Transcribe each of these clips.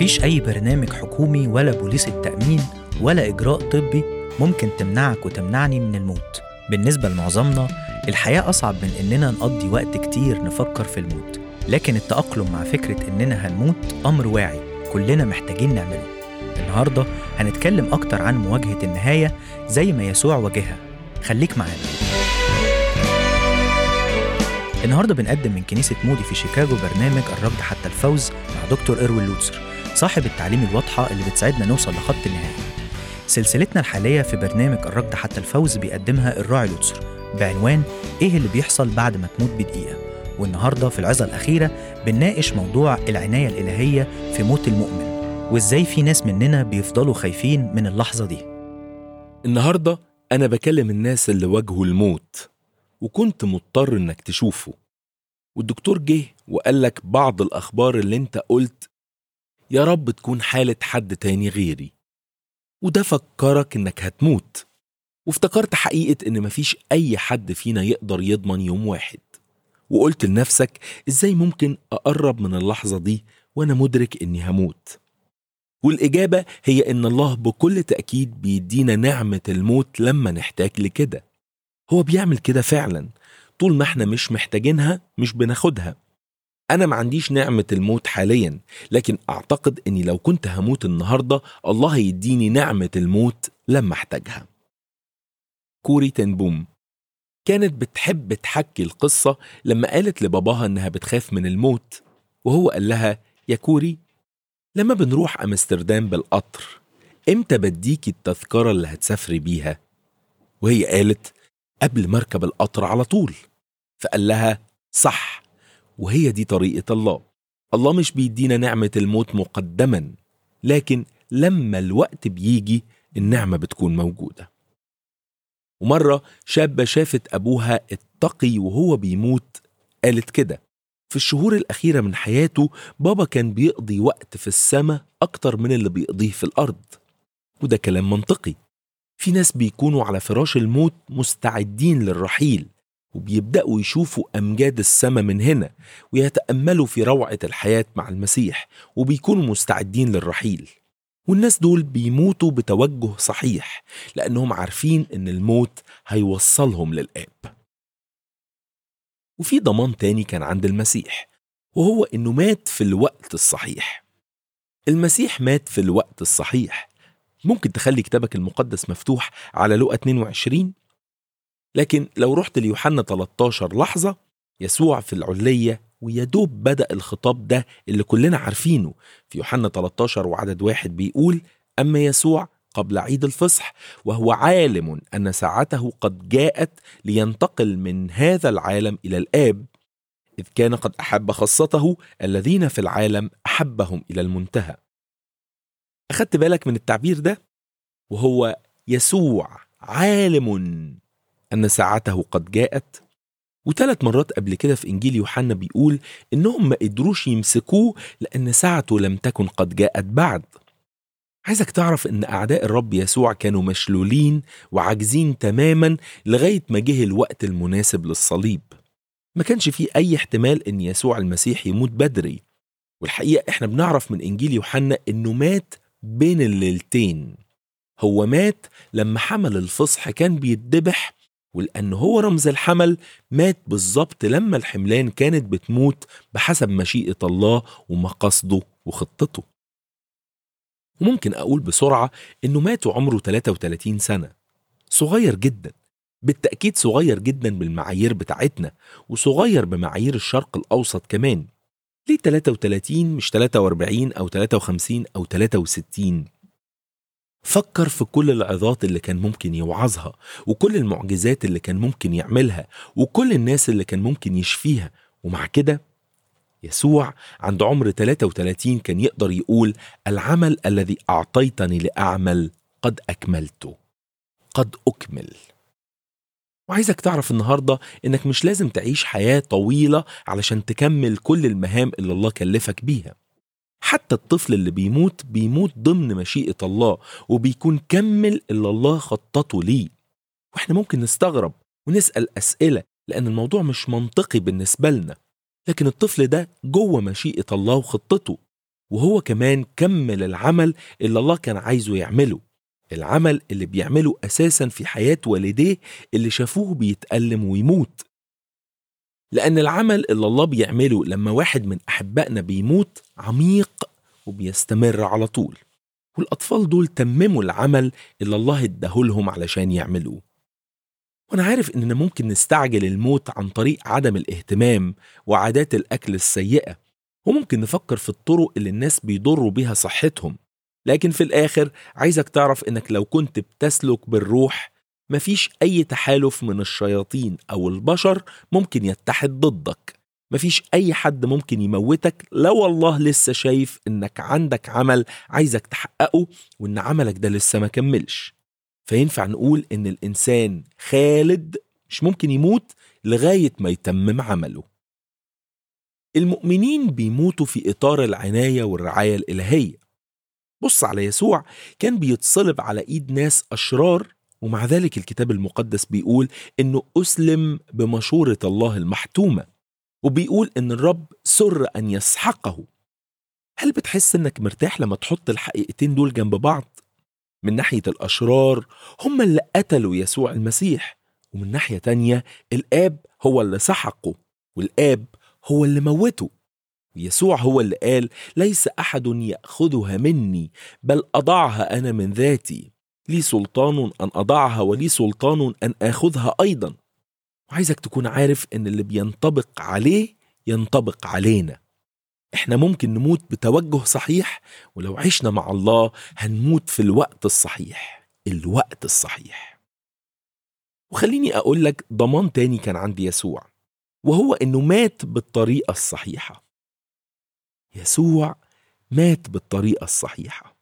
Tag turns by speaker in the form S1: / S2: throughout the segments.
S1: مفيش أي برنامج حكومي ولا بوليس التأمين ولا إجراء طبي ممكن تمنعك وتمنعني من الموت بالنسبة لمعظمنا الحياة أصعب من إننا نقضي وقت كتير نفكر في الموت لكن التأقلم مع فكرة إننا هنموت أمر واعي كلنا محتاجين نعمله النهاردة هنتكلم أكتر عن مواجهة النهاية زي ما يسوع واجهها خليك معانا النهارده بنقدم من كنيسة مودي في شيكاغو برنامج الركض حتى الفوز مع دكتور إروين لوتسر صاحب التعليم الواضحة اللي بتساعدنا نوصل لخط النهاية سلسلتنا الحالية في برنامج الركض حتى الفوز بيقدمها الراعي لوتسر بعنوان إيه اللي بيحصل بعد ما تموت بدقيقة والنهارده في العظة الأخيرة بنناقش موضوع العناية الإلهية في موت المؤمن وإزاي في ناس مننا بيفضلوا خايفين من اللحظة دي
S2: النهاردة أنا بكلم الناس اللي واجهوا الموت وكنت مضطر إنك تشوفه والدكتور جه وقال لك بعض الأخبار اللي أنت قلت يا رب تكون حالة حد تاني غيري وده فكرك إنك هتموت وافتكرت حقيقة إن مفيش أي حد فينا يقدر يضمن يوم واحد وقلت لنفسك إزاي ممكن أقرب من اللحظة دي وأنا مدرك إني هموت والإجابة هي إن الله بكل تأكيد بيدينا نعمة الموت لما نحتاج لكده هو بيعمل كده فعلا طول ما احنا مش محتاجينها مش بناخدها أنا ما عنديش نعمة الموت حاليا لكن أعتقد إني لو كنت هموت النهاردة الله هيديني نعمة الموت لما أحتاجها كوري تنبوم كانت بتحب تحكي القصة لما قالت لباباها إنها بتخاف من الموت وهو قال لها يا كوري لما بنروح أمستردام بالقطر إمتى بديكي التذكرة اللي هتسافري بيها؟ وهي قالت قبل ما اركب القطر على طول فقال لها صح وهي دي طريقة الله الله مش بيدينا نعمة الموت مقدما لكن لما الوقت بيجي النعمة بتكون موجودة ومرة شابة شافت أبوها التقي وهو بيموت قالت كده في الشهور الأخيرة من حياته بابا كان بيقضي وقت في السماء أكتر من اللي بيقضيه في الأرض وده كلام منطقي في ناس بيكونوا على فراش الموت مستعدين للرحيل وبيبدأوا يشوفوا أمجاد السماء من هنا ويتأملوا في روعة الحياة مع المسيح وبيكونوا مستعدين للرحيل والناس دول بيموتوا بتوجه صحيح لأنهم عارفين إن الموت هيوصلهم للآب وفي ضمان تاني كان عند المسيح وهو إنه مات في الوقت الصحيح المسيح مات في الوقت الصحيح ممكن تخلي كتابك المقدس مفتوح على لقى 22 لكن لو رحت ليوحنا 13 لحظة يسوع في العلية ويدوب بدأ الخطاب ده اللي كلنا عارفينه في يوحنا 13 وعدد واحد بيقول أما يسوع قبل عيد الفصح وهو عالم أن ساعته قد جاءت لينتقل من هذا العالم إلى الآب إذ كان قد أحب خاصته الذين في العالم أحبهم إلى المنتهى أخدت بالك من التعبير ده وهو يسوع عالم أن ساعته قد جاءت وثلاث مرات قبل كده في إنجيل يوحنا بيقول إنهم ما قدروش يمسكوه لأن ساعته لم تكن قد جاءت بعد عايزك تعرف إن أعداء الرب يسوع كانوا مشلولين وعاجزين تماما لغاية ما جه الوقت المناسب للصليب ما كانش فيه أي احتمال إن يسوع المسيح يموت بدري والحقيقة إحنا بنعرف من إنجيل يوحنا إنه مات بين الليلتين هو مات لما حمل الفصح كان بيتذبح ولأن هو رمز الحمل مات بالظبط لما الحملان كانت بتموت بحسب مشيئة الله ومقاصده وخطته وممكن أقول بسرعة إنه مات وعمره 33 سنة صغير جدا بالتأكيد صغير جدا بالمعايير بتاعتنا وصغير بمعايير الشرق الأوسط كمان ليه 33 مش 43 أو 53 أو 63 فكر في كل العظات اللي كان ممكن يوعظها وكل المعجزات اللي كان ممكن يعملها وكل الناس اللي كان ممكن يشفيها ومع كده يسوع عند عمر 33 كان يقدر يقول العمل الذي أعطيتني لأعمل قد أكملته قد أكمل وعايزك تعرف النهاردة إنك مش لازم تعيش حياة طويلة علشان تكمل كل المهام اللي الله كلفك بيها حتى الطفل اللي بيموت بيموت ضمن مشيئة الله وبيكون كمل اللي الله خططه ليه واحنا ممكن نستغرب ونسأل أسئلة لأن الموضوع مش منطقي بالنسبة لنا لكن الطفل ده جوه مشيئة الله وخطته وهو كمان كمل العمل اللي الله كان عايزه يعمله العمل اللي بيعمله أساسا في حياة والديه اللي شافوه بيتألم ويموت لأن العمل اللي الله بيعمله لما واحد من أحبائنا بيموت عميق وبيستمر على طول والأطفال دول تمموا العمل اللي الله اداهولهم علشان يعملوه وأنا عارف إننا ممكن نستعجل الموت عن طريق عدم الاهتمام وعادات الأكل السيئة وممكن نفكر في الطرق اللي الناس بيضروا بيها صحتهم لكن في الآخر عايزك تعرف إنك لو كنت بتسلك بالروح مفيش أي تحالف من الشياطين أو البشر ممكن يتحد ضدك مفيش أي حد ممكن يموتك لو الله لسه شايف إنك عندك عمل عايزك تحققه وإن عملك ده لسه ما كملش فينفع نقول إن الإنسان خالد مش ممكن يموت لغاية ما يتمم عمله المؤمنين بيموتوا في إطار العناية والرعاية الإلهية بص على يسوع كان بيتصلب على إيد ناس أشرار ومع ذلك الكتاب المقدس بيقول إنه أسلم بمشورة الله المحتومة وبيقول إن الرب سر أن يسحقه هل بتحس إنك مرتاح لما تحط الحقيقتين دول جنب بعض؟ من ناحية الأشرار هم اللي قتلوا يسوع المسيح ومن ناحية تانية الآب هو اللي سحقه والآب هو اللي موته ويسوع هو اللي قال ليس أحد يأخذها مني بل أضعها أنا من ذاتي لي سلطان أن أضعها ولي سلطان أن آخذها أيضا وعايزك تكون عارف إن اللي بينطبق عليه ينطبق علينا إحنا ممكن نموت بتوجه صحيح ولو عشنا مع الله هنموت في الوقت الصحيح الوقت الصحيح وخليني أقول لك ضمان تاني كان عند يسوع وهو إنه مات بالطريقة الصحيحة يسوع مات بالطريقة الصحيحة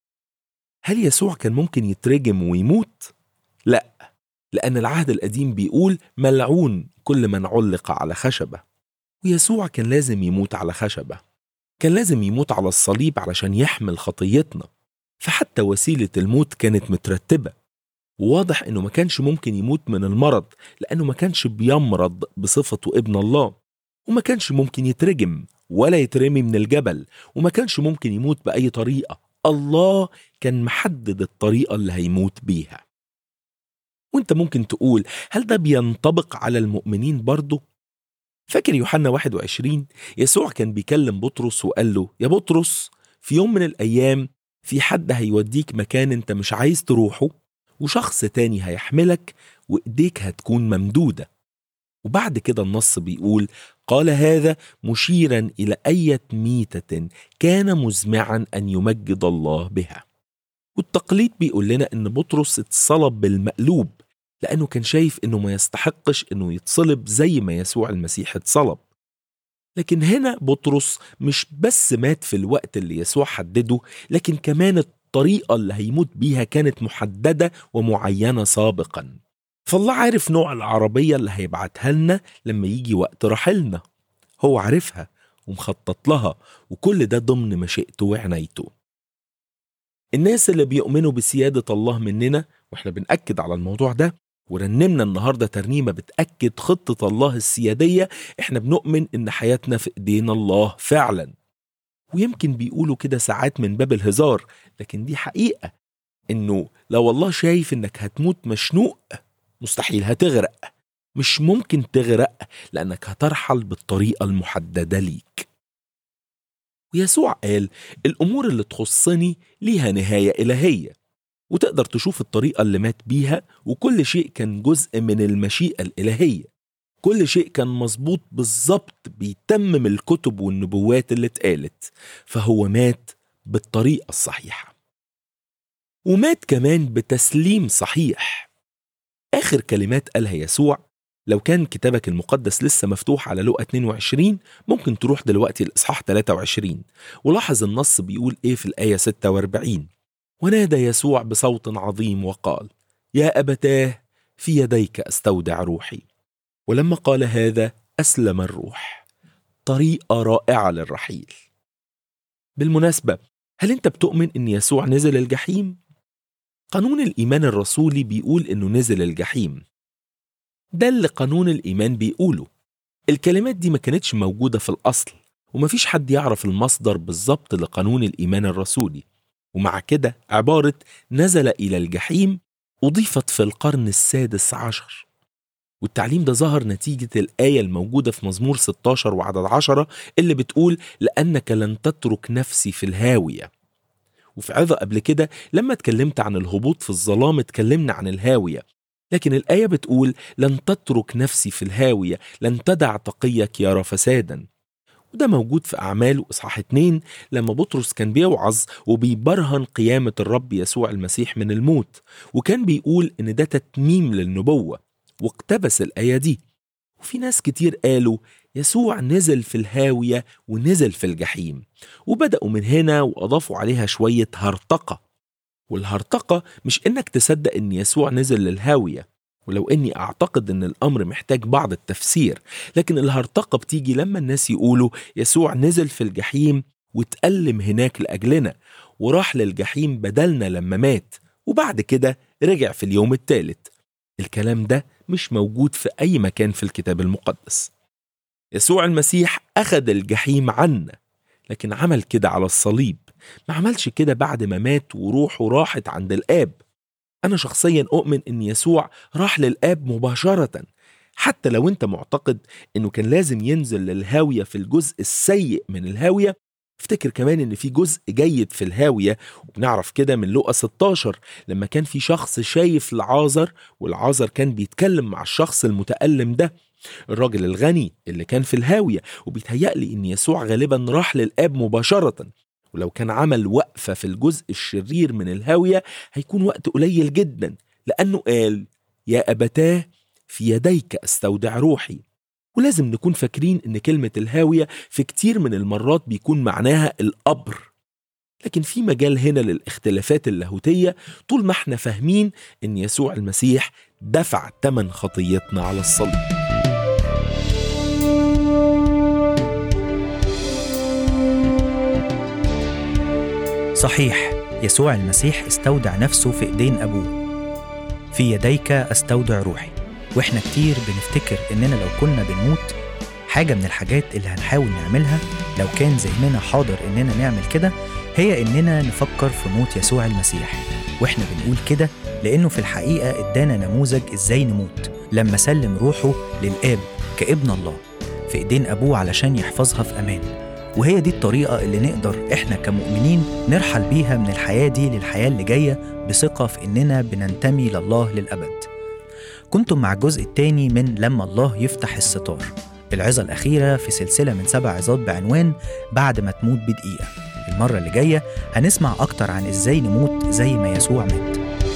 S2: هل يسوع كان ممكن يترجم ويموت؟ لا لأن العهد القديم بيقول ملعون كل من علق على خشبة ويسوع كان لازم يموت على خشبة كان لازم يموت على الصليب علشان يحمل خطيتنا فحتى وسيلة الموت كانت مترتبة وواضح انه ما كانش ممكن يموت من المرض لانه ما كانش بيمرض بصفته ابن الله وما كانش ممكن يترجم ولا يترمي من الجبل وما كانش ممكن يموت بأي طريقة الله كان محدد الطريقة اللي هيموت بيها وانت ممكن تقول هل ده بينطبق على المؤمنين برضه؟ فاكر يوحنا 21 يسوع كان بيكلم بطرس وقال له يا بطرس في يوم من الأيام في حد هيوديك مكان انت مش عايز تروحه وشخص تاني هيحملك وإيديك هتكون ممدودة وبعد كده النص بيقول قال هذا مشيرا إلى أية ميتة كان مزمعا أن يمجد الله بها والتقليد بيقول لنا إن بطرس اتصلب بالمقلوب لأنه كان شايف إنه ما يستحقش إنه يتصلب زي ما يسوع المسيح اتصلب لكن هنا بطرس مش بس مات في الوقت اللي يسوع حدده لكن كمان الطريقة اللي هيموت بيها كانت محددة ومعينة سابقا فالله عارف نوع العربية اللي هيبعتها لنا لما يجي وقت رحلنا هو عارفها ومخطط لها وكل ده ضمن مشيئته وعنايته الناس اللي بيؤمنوا بسيادة الله مننا واحنا بنأكد على الموضوع ده ورنمنا النهارده ترنيمه بتاكد خطه الله السياديه احنا بنؤمن ان حياتنا في ايدينا الله فعلا ويمكن بيقولوا كده ساعات من باب الهزار لكن دي حقيقه انه لو الله شايف انك هتموت مشنوق مستحيل هتغرق مش ممكن تغرق لانك هترحل بالطريقه المحدده ليك ويسوع قال الامور اللي تخصني ليها نهايه الهيه وتقدر تشوف الطريقة اللي مات بيها وكل شيء كان جزء من المشيئة الإلهية كل شيء كان مظبوط بالظبط بيتمم الكتب والنبوات اللي اتقالت فهو مات بالطريقة الصحيحة ومات كمان بتسليم صحيح آخر كلمات قالها يسوع لو كان كتابك المقدس لسه مفتوح على لقا 22 ممكن تروح دلوقتي الإصحاح 23 ولاحظ النص بيقول إيه في الآية 46 ونادى يسوع بصوت عظيم وقال يا ابتاه في يديك استودع روحي ولما قال هذا اسلم الروح طريقه رائعه للرحيل بالمناسبه هل انت بتؤمن ان يسوع نزل الجحيم قانون الايمان الرسولي بيقول انه نزل الجحيم ده اللي قانون الايمان بيقوله الكلمات دي ما كانتش موجوده في الاصل ومفيش حد يعرف المصدر بالظبط لقانون الإيمان الرسولي ومع كده عبارة نزل إلى الجحيم أضيفت في القرن السادس عشر والتعليم ده ظهر نتيجة الآية الموجودة في مزمور 16 وعدد عشرة اللي بتقول لأنك لن تترك نفسي في الهاوية وفي عظة قبل كده لما اتكلمت عن الهبوط في الظلام اتكلمنا عن الهاوية لكن الآية بتقول لن تترك نفسي في الهاوية لن تدع تقيك يرى فسادا وده موجود في أعمال إصحاح 2 لما بطرس كان بيوعظ وبيبرهن قيامة الرب يسوع المسيح من الموت وكان بيقول إن ده تتميم للنبوة واقتبس الآية دي وفي ناس كتير قالوا يسوع نزل في الهاوية ونزل في الجحيم وبدأوا من هنا وأضافوا عليها شوية هرطقة والهرطقة مش إنك تصدق إن يسوع نزل للهاوية ولو إني أعتقد إن الأمر محتاج بعض التفسير لكن الهرطقة بتيجي لما الناس يقولوا يسوع نزل في الجحيم واتألم هناك لأجلنا وراح للجحيم بدلنا لما مات وبعد كده رجع في اليوم الثالث الكلام ده مش موجود في أي مكان في الكتاب المقدس يسوع المسيح أخذ الجحيم عنا لكن عمل كده على الصليب ما عملش كده بعد ما مات وروحه راحت عند الآب أنا شخصيا أؤمن إن يسوع راح للآب مباشرة حتى لو أنت معتقد إنه كان لازم ينزل للهاوية في الجزء السيء من الهاوية افتكر كمان إن في جزء جيد في الهاوية وبنعرف كده من لقا 16 لما كان في شخص شايف لعازر والعازر كان بيتكلم مع الشخص المتألم ده الراجل الغني اللي كان في الهاوية وبيتهيألي إن يسوع غالبا راح للآب مباشرة ولو كان عمل وقفة في الجزء الشرير من الهاوية هيكون وقت قليل جدا لأنه قال يا أبتاه في يديك أستودع روحي ولازم نكون فاكرين إن كلمة الهاوية في كتير من المرات بيكون معناها القبر لكن في مجال هنا للاختلافات اللاهوتية طول ما احنا فاهمين إن يسوع المسيح دفع تمن خطيتنا على الصليب
S1: صحيح يسوع المسيح استودع نفسه في ايدين ابوه في يديك استودع روحي واحنا كتير بنفتكر اننا لو كنا بنموت حاجة من الحاجات اللي هنحاول نعملها لو كان ذهننا حاضر اننا نعمل كده هي اننا نفكر في موت يسوع المسيح واحنا بنقول كده لانه في الحقيقة ادانا نموذج ازاي نموت لما سلم روحه للاب كابن الله في ايدين ابوه علشان يحفظها في امان وهي دي الطريقة اللي نقدر إحنا كمؤمنين نرحل بيها من الحياة دي للحياة اللي جاية بثقة في إننا بننتمي لله للأبد كنتم مع الجزء الثاني من لما الله يفتح الستار العظة الأخيرة في سلسلة من سبع عظات بعنوان بعد ما تموت بدقيقة المرة اللي جاية هنسمع أكتر عن إزاي نموت زي ما يسوع مات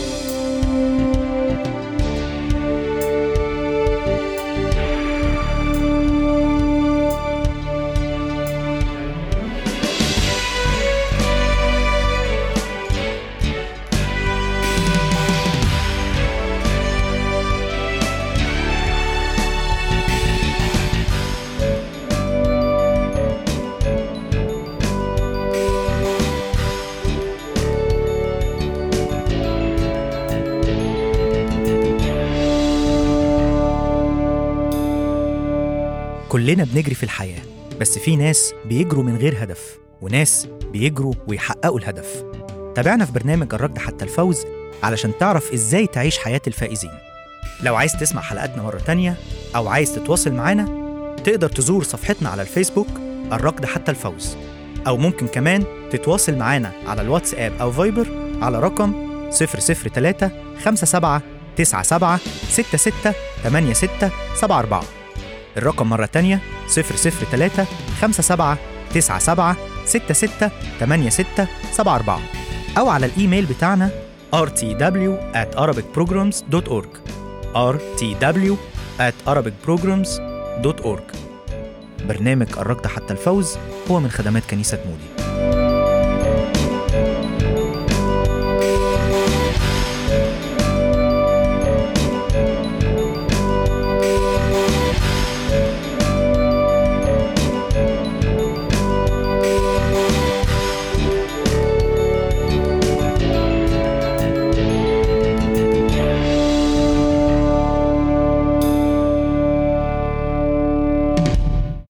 S1: كلنا بنجري في الحياة بس في ناس بيجروا من غير هدف وناس بيجروا ويحققوا الهدف تابعنا في برنامج الركض حتى الفوز علشان تعرف ازاي تعيش حياة الفائزين لو عايز تسمع حلقاتنا مرة تانية أو عايز تتواصل معانا تقدر تزور صفحتنا على الفيسبوك الركض حتى الفوز أو ممكن كمان تتواصل معانا على الواتساب أو فايبر على رقم 003 57 97 66 86 74 الرقم مرة تانية 003 57 97 66 86 74 أو على الإيميل بتاعنا rtw at arabicprograms.org rtw at arabicprograms.org برنامج الركض حتى الفوز هو من خدمات كنيسة مودي